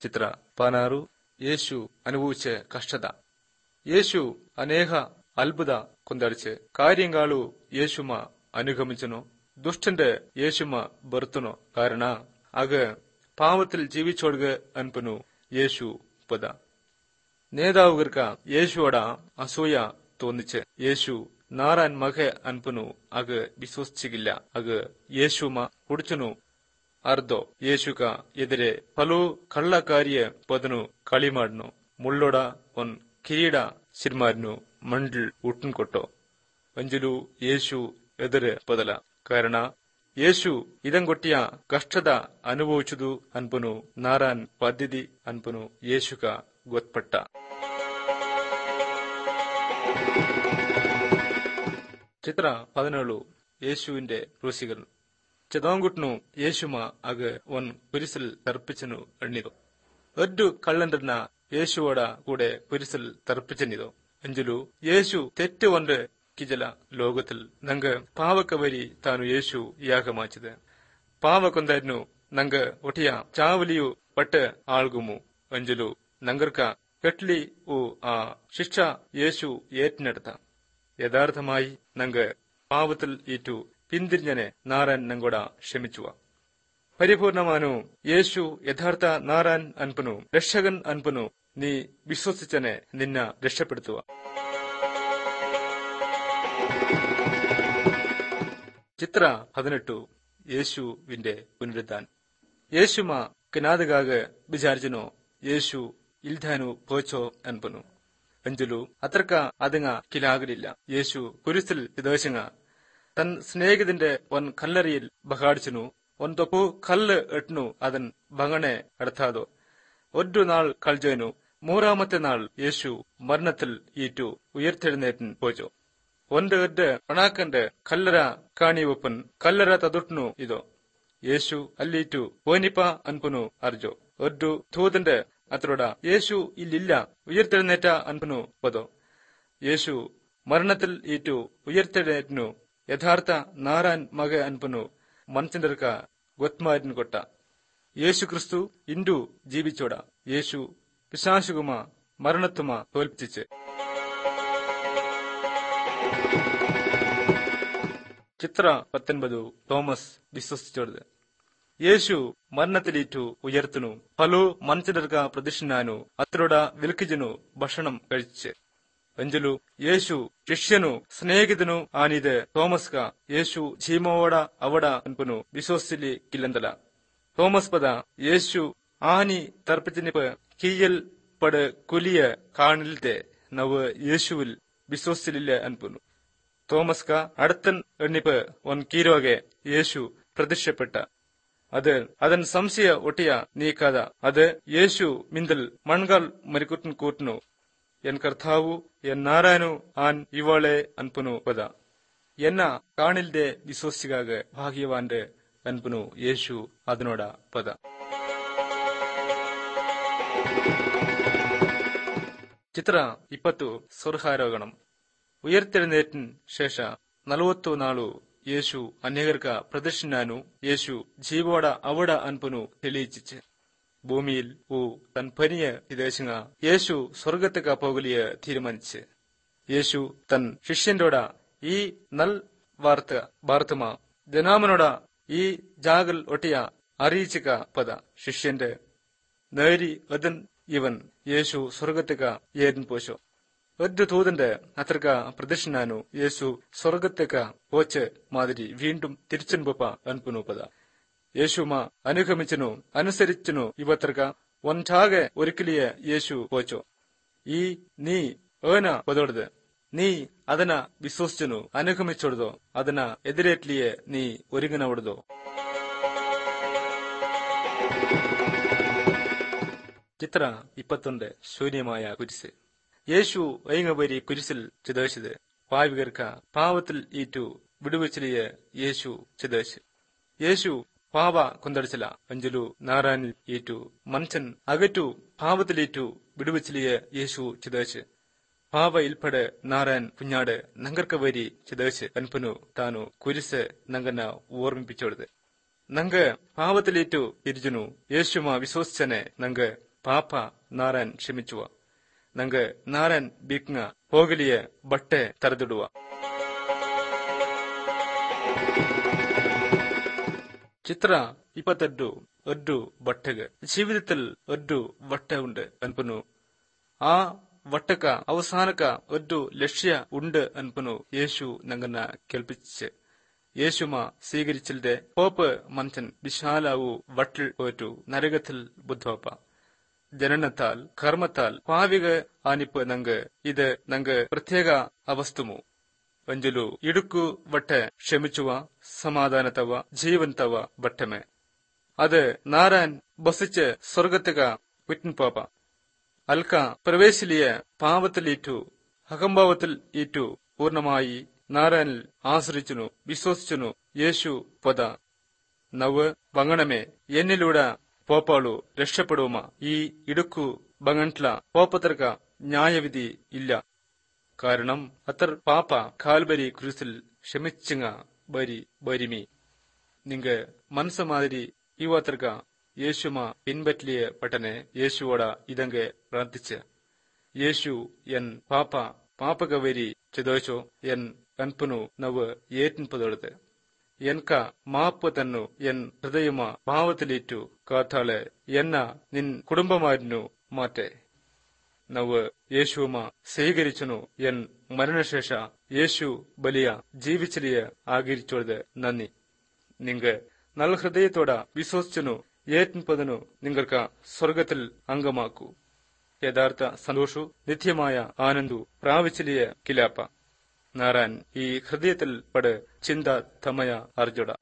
ಚಿತ್ರ ಪನಾರು ಯೇಸು ಅನುಭವಿച്ച ಕಷ್ಟದ యేసు అనేక అద్భుత కొందరిచే కార్యంగాలు యేసుమ അനുഗമിച്ചനോ ദുഷ്ടന്റെ യേശുമ ബർത്തുനോ കാരണ അക പാവത്തിൽ ജീവിച്ചോടുക അൻപനു യേശു പദ നേതാവുകർക്ക യേശുവോട അസൂയ തോന്നിച്ച് യേശു നാറാൻ മക അൻപനു അക വിശ്വസിച്ചില്ല അക യേശുമ കുടിച്ചനു ಅರ್ಧೋ ಯೇಸುಕ ಎದುರೆ ಫಲು ಕಳ್ಳ ಕಾರ್ಯ ಪದನು ಕಳಿ ಮಾಡ್ನು ಮುಳ್ಳೊಡ ಒನ್ ಕಿರೀಡ ಸಿರ್ಮಾರ್ನು ಮಂಡಲ್ ಉಟ್ಟನ್ ಕೊಟ್ಟೋ ಅಂಜಲು ಯೇಸು ಎದುರೆ ಪದಲ ಕಾರಣ ಯೇಸು ಇದಂಗೊಟ್ಟಿಯ ಕಷ್ಟದ ಅನುಭವಿಸುದು ಅನ್ಪನು ನಾರಾನ್ ಪದ್ಧತಿ ಅನ್ಪನು ಯೇಸುಕ ಗೊತ್ಪಟ್ಟ ചിത്ര പതിനേഴു യേശുവിന്റെ ഋഷികൾ ചെതാങ്കുട്ടനു യേശുമ അഗ് ഒൻ കുരിശിൽ തർപ്പിച്ചനു എണ്ണിതു ഒറ്റു കള്ളണ്ടന്ന യേശുവോട കൂടെ കുരിശിൽ തർപ്പിച്ചെന്നിതു എഞ്ചുലു യേശു തെറ്റ് കൊണ്ട് കിജല ലോകത്തിൽ നങ്ക പാവക്കവരി താನು യേശു യാഗമാച്ചത് പാവക്കൊந்தாയിരുന്നു നങ്ക ഒട്ടിയ ചാവലിയു പട്ട് ആൾಗುಮು ಅಂಜಲು നങ്കർക്ക കെട്ട്ലി ഉ ആ ശിക്ഷ യേശു ഏറ്റെടുത്ത യഥാർത്ഥമായി നങ്ക് പാവത്തിൽ ഈറ്റു പിന്തിരിഞ്ഞനെ നാരാൻ നങ്കോട ക്ഷമിച്ചുവ പരിപൂർണമാനു യേശു യഥാർത്ഥ നാരാൻ അൻപനു രക്ഷകൻ അൻപനു നീ വിശ്വസിച്ചനെ നിന്ന രക്ഷപ്പെടുത്തുക ചിത്ര പതിനെട്ടു യേശുവിന്റെ പുനരുദ്ധാൻ യേശുമ കിനാദകാക വിചാരിച്ചനോ യേശു ഇൽധാനു പോച്ചോ അൻപനു ಅಂಜಲು ಅತ್ರಕ ಅದങ്ങ ಕಿಲಾಗಲಿಲ್ಲ ಯೇಸು ಕುರಿಸಿಲ್ ಇದೇಶಂಗ ತನ್ ಸ್ನೇಹಿತന്റെ ಒನ್ ಕಲ್ಲರಿയിൽ ബഹാടിച്ചനു ഒൻ തൊപ്പു കല്ല് എട്ടനു അതൻ ഭങ്ങണെ അടുത്താതോ ഒരു നാൾ കൾജോനു മൂറാമത്തെ നാൾ യേശു മരണത്തിൽ ഈറ്റു ഉയർത്തെഴുന്നേറ്റൻ പോജോ ಒಂದು ಎಡ್ಡೆ ಒಣಾಕಂಡೆ ಕಲ್ಲರ ಕಾಣಿವಪ್ಪನ್ ಕಲ್ಲರ ತದುಟ್ನು ಇದೋ യേശു അല്ലീറ്റു പോനിപ്പ അൻപുനു അർജോ ഒറ്റു തൂതന്റെ അത്രോട യേശു ഇല്ലില്ല ഉയർത്തെഴുന്നേറ്റ അൻപുനു പദോ യേശു മരണത്തിൽ ഈറ്റു ഉയർത്തെഴുന്നേറ്റു യഥാർത്ഥ നാരാൻ മക അൻപുനു മനുഷ്യർക്ക ಗೊತ್ಮಾರಿನ ಕೊಟ್ಟ ಯೇಸು ಕ್ರಿಸ್ತು ಇಂದು ಜೀವಿಚೋಡ ಯೇಸು പിശാശുകുമ മരണത്തുമ തോൽപ്പിച്ച് ചിത്ര പത്തൊൻപത് തോമസ് വിശ്വസിച്ചോടത് യേശു മരണത്തിലേറ്റു ഉയർത്തുന്നു ഫലോ മനുഷ്യർക്ക പ്രദക്ഷിണാനു അത്രോട വിൽക്കിജനു ഭക്ഷണം കഴിച്ച് ಅಂಜಲು ಯೇಸು ಶಿಷ್ಯನು ಸ್ನೇಹಿತನು ಆನಿದೆ ಥೋಮಸ್ಗ ಯೇಸು ಜೀಮೋಡ ಅವಡ ಅನ್ಪನು ವಿಶ್ವಸಿಲಿ ಕಿಲ್ಲಂದಲ തോമസ് പദ യേശു ആനി തർപ്പിച്ചിനിപ്പ് കീയൽ പട് കുലിയ കാണിലത്തെ നവ് യേശുവിൽ വിശ്വസിച്ചില്ല അൻപുന്നു തോമസ്ക അടുത്തൻ എണ്ണിപ്പ് ഒൻ കീരോಗೆ യേശു പ്രത്യക്ഷപ്പെട്ട അത് അതൻ സംശയ ഒട്ടിയ നീക്കാത അത് യേശു മിന്തൽ മൺകാൽ മരിക്കുട്ടൻ കൂട്ടുന്നു എൻ കർത്താവു എൻ നാരായണു ആൻ ഇവളെ അൻപുനു പദ എന്ന കാണിൽde വിശ്വസിക്കാക ഭാഗ്യവാന്റെ അൻപുനു യേശു അതിനോട പദ ಚಿತ್ರ ಇಪ್ಪತ್ತು ಸ್ವರ್ಹಾರೋಗಣಂ ಉಯർത്ತೆഴുന്നേറ്റിന് ശേഷ നലവത്തു നാളു യേശു അനേകർക്ക പ്രദക്ഷിണാനു യേശു ജീവോട അവട അൻപുനു തെളിയിച്ചിച്ച് ഭൂമിയിൽ ഊ തൻ പനിയ വിദേശങ്ങ യേശു സ്വർഗത്തേക്ക് പോകലിയ തീരുമാനിച്ച് യേശു തൻ ശിഷ്യന്റോട ഈ നൽ വാർത്ത വാർത്തമ ജനാമനോട ഈ ജാഗൽ ഒട്ടിയ അറിയിച്ചുക പദ ശിഷ്യന്റെ നേരി അതൻ ഇവൻ യേശു സ്വർഗത്തേക്ക് ഏരൻ പോശോ ഒരു തൂതന്റെ അത്രക്ക പ്രദക്ഷിണാനു യേശു സ്വർഗത്തേക്ക് പോച്ച് മാതിരി വീണ്ടും തിരിച്ചൻപൊപ്പ അൻപുനു പദ യേശുമ അനുഗമിച്ചനു അനുസരിച്ചനു ಇವತ್ತರ್ಗ ಒಂಟಾಗೆ ಒರಿಕಲಿಯ ಯೇಸು ಹೋಚೋ ಈ ನೀ ಏನ ಪದೊಡ್ದೆ ನೀ ಅದನ್ನ ವಿಶ್ವಸಿಚನು അനുഗമിച്ചൊടുതോ ಅದನ್ನ ಎದುರೇಟ್ಲಿಯೇ ನೀ ഒരുങ്ങന ಹೊಡೆದೋ ചിത്ര ഇപ്പത്തൊണ്ട് ശൂന്യമായ കുരിശ് യേശു വൈങ്ങപരി കുരിശിൽ ചിതേശത് പാവികർക്ക പാവത്തിൽ ഈറ്റു വിടുവച്ചിലിയ യേശു ചിതേശ് യേശു പാവ കൊന്തടിച്ചില അഞ്ചലു നാരായണിൽ ഈറ്റു മനുഷ്യൻ അകറ്റു പാവത്തിലേറ്റു വിടുവച്ചിലിയ യേശു ചിതേശ് പാവ ഇൽപ്പടെ നാരായൺ കുഞ്ഞാട് നങ്കർക്ക വരി ചിതേശ് അൻപനു താനു കുരിശ് നങ്കന ഓർമ്മിപ്പിച്ചോടുത് നങ്ക പാവത്തിലേറ്റു ഇരിജുനു യേശുമ വിശ്വസിച്ചനെ നങ്ക ಪಾಪ ನಾರಾಯಣ್ ಕ್ಷಮಿಸುವ ನಂಗೆ ನಾರಾಯಣ್ ಬೀಕ್ಂಗ ಹೋಗಲಿಯ ಬಟ್ಟೆ ತರೆದಿಡುವ ചിത്ര ഇപ്പത്തെട്ടു ഒരു വട്ടക ജീവിതത്തിൽ ഒരു വട്ട ഉണ്ട് അൻപനു ആ വട്ടക അവസാനക ഒരു ലക്ഷ്യ ഉണ്ട് അൻപനു യേശു നങ്ങന കേൾപ്പിച്ച് യേശുമ സ്വീകരിച്ചിന്റെ പോപ്പ് മനുഷ്യൻ വിശാലാവു വട്ടിൽ പോറ്റു നരകത്തിൽ ബുദ്ധോപ്പ ജനനത്താൽ കർമ്മത്താൽ പാവിക ആനിപ്പ് നങ്ക് ഇത് നങ്ക് പ്രത്യേക അവസ്ഥമു ಅಂಜಲು ಇಡುಕು ಬಟ್ಟೆ ಕ್ಷಮಿಸುವ ಸಮಾಧಾನತವ ಜೀವಂತವ ಬಟ್ಟೆಮೆ അത് നാരായൺ ബസിച്ച് സ്വർഗത്തുക വിറ്റിൻ പോപ്പ അൽക്ക പ്രവേശിലിയ പാപത്തിലീറ്റു അഹംഭാവത്തിൽ ഈറ്റു പൂർണ്ണമായി നാരായണിൽ ആശ്രയിച്ചുനു വിശ്വസിച്ചുനു യേശു പദ നവ് വങ്ങണമേ എന്നിലൂടെ പോപ്പാളു രക്ഷപ്പെടുവമ ഈ ഇടുക്കു ബങ്ങൺട്ല പോപ്പത്തർക്ക ന്യായവിധി ഇല്ല കാരണം അത്ര പാപ്പ കാൽബരി ക്രൂസിൽ ക്ഷമിച്ചുങ്ങ ബരി ബരിമി നിങ്ക മനസ്സ മാതിരി യുവാത്തർക്ക യേശുമ പിൻപറ്റിയ പട്ടനെ യേശുവോട ഇതങ്ക പ്രാർത്ഥിച്ച് യേശു എൻ പാപ്പ പാപ്പക വരി ചിതോച്ചോ എൻ കൻപുനു നവ് ഏറ്റിൻപതൊടുത്ത് എൻക മാപ്പ് തന്നു എൻ ഹൃദയമ പാവത്തിലേറ്റു കാത്താളെ എന്ന നിൻ കുടുംബമായിരുന്നു മാറ്റെ ನಾವು ಯೇಸುವಮ ಸ್ವೀಕರಿಸನು ಎನ್ ಮರಣಶೇಷ ಯೇಸು ಬಲಿಯ ಜೀವಿಚಲಿಯ ಆಗಿರಿಚೋಳದ നന്ദി നിങ്ങ നല്ല ഹൃദയത്തോടെ വിശ്വസിച്ചനു ഏറ്റിൻപതിനു നിങ്ങൾക്ക് സ്വർഗത്തിൽ അംഗമാക്കൂ യഥാർത്ഥ സന്തോഷു നിത്യമായ ആനന്ദു പ്രാപിച്ചലിയ കിലാപ്പ നാരായൺ ഈ ഹൃദയത്തിൽ പട് ചിന്ത തമയ അർജുട